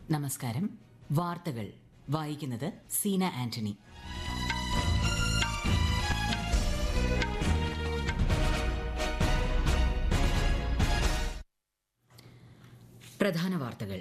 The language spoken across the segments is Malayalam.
നമസ്കാരം വാർത്തകൾ വായിക്കുന്നത് സീന ആന്റണി പ്രധാന വാർത്തകൾ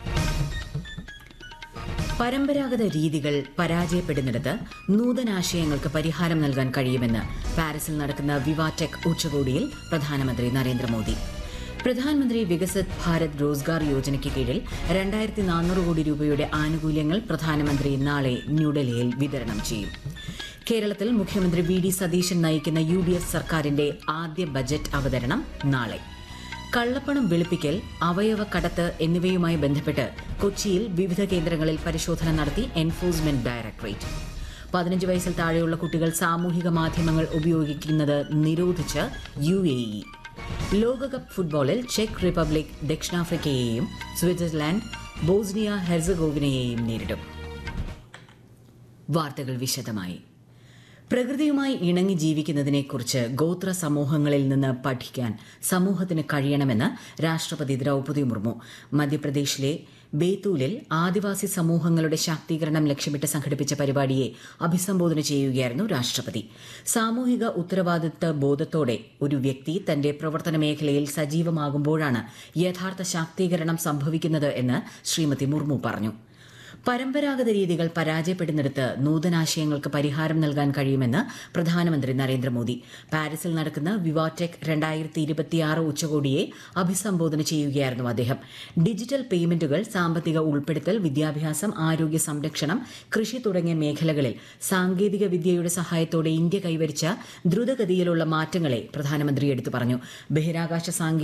പരമ്പരാഗത രീതികൾ പരാജയപ്പെടുന്നിടത്ത് നൂതനാശയങ്ങൾക്ക് പരിഹാരം നൽകാൻ കഴിയുമെന്ന് പാരീസിൽ നടക്കുന്ന വിവാടെക് ഉച്ചകോടിയിൽ പ്രധാനമന്ത്രി നരേന്ദ്രമോദി പ്രധാനമന്ത്രി വികസിത് ഭാരത് റോസ്ഗാർ യോജനയ്ക്ക് കീഴിൽ രണ്ടായിരത്തി നാനൂറ് കോടി രൂപയുടെ ആനുകൂല്യങ്ങൾ പ്രധാനമന്ത്രി നാളെ ന്യൂഡൽഹിയിൽ വിതരണം ചെയ്യും കേരളത്തിൽ മുഖ്യമന്ത്രി വി ഡി സതീശൻ നയിക്കുന്ന യു ഡി എഫ് സർക്കാരിന്റെ ആദ്യ ബജറ്റ് അവതരണം നാളെ കള്ളപ്പണം വെളുപ്പിക്കൽ അവയവ കടത്ത് എന്നിവയുമായി ബന്ധപ്പെട്ട് കൊച്ചിയിൽ വിവിധ കേന്ദ്രങ്ങളിൽ പരിശോധന നടത്തി എൻഫോഴ്സ്മെന്റ് ഡയറക്ടറേറ്റ് പതിനഞ്ച് വയസ്സിൽ താഴെയുള്ള കുട്ടികൾ സാമൂഹിക മാധ്യമങ്ങൾ ഉപയോഗിക്കുന്നത് നിരോധിച്ച് യു എ ഇ ലോകകപ്പ് ഫുട്ബോളിൽ ചെക്ക് റിപ്പബ്ലിക് ദക്ഷിണാഫ്രിക്കയെയും സ്വിറ്റ്സർലാൻഡ് ബോസ്നിയ ഹെർസഗോവിനയെയും നേരിടും വാർത്തകൾ വിശദമായി പ്രകൃതിയുമായി ഇണങ്ങി ജീവിക്കുന്നതിനെക്കുറിച്ച് ഗോത്ര സമൂഹങ്ങളിൽ നിന്ന് പഠിക്കാൻ സമൂഹത്തിന് കഴിയണമെന്ന് രാഷ്ട്രപതി ദ്രൗപദി മുർമു മധ്യപ്രദേശിലെ ബേത്തൂലിൽ ആദിവാസി സമൂഹങ്ങളുടെ ശാക്തീകരണം ലക്ഷ്യമിട്ട് സംഘടിപ്പിച്ച പരിപാടിയെ അഭിസംബോധന ചെയ്യുകയായിരുന്നു രാഷ്ട്രപതി സാമൂഹിക ഉത്തരവാദിത്വ ബോധത്തോടെ ഒരു വ്യക്തി തന്റെ പ്രവർത്തന മേഖലയിൽ സജീവമാകുമ്പോഴാണ് യഥാർത്ഥ ശാക്തീകരണം സംഭവിക്കുന്നത് എന്ന് ശ്രീമതി മുർമു പറഞ്ഞു പരമ്പരാഗത രീതികൾ പരാജയപ്പെടുന്നിടത്ത് നൂതനാശയങ്ങൾക്ക് പരിഹാരം നൽകാൻ കഴിയുമെന്ന് പ്രധാനമന്ത്രി നരേന്ദ്രമോദി പാരീസിൽ നടക്കുന്ന വിവാടെക് രണ്ടായിരത്തി ഇരുപത്തിയാറ് ഉച്ചകോടിയെ അഭിസംബോധന ചെയ്യുകയായിരുന്നു അദ്ദേഹം ഡിജിറ്റൽ പേയ്മെന്റുകൾ സാമ്പത്തിക ഉൾപ്പെടുത്തൽ വിദ്യാഭ്യാസം ആരോഗ്യ സംരക്ഷണം കൃഷി തുടങ്ങിയ മേഖലകളിൽ സാങ്കേതിക വിദ്യയുടെ സഹായത്തോടെ ഇന്ത്യ കൈവരിച്ച ദ്രുതഗതിയിലുള്ള മാറ്റങ്ങളെ പ്രധാനമന്ത്രി എടുത്തു പറഞ്ഞു ബഹിരാകാശ സാങ്കേതിക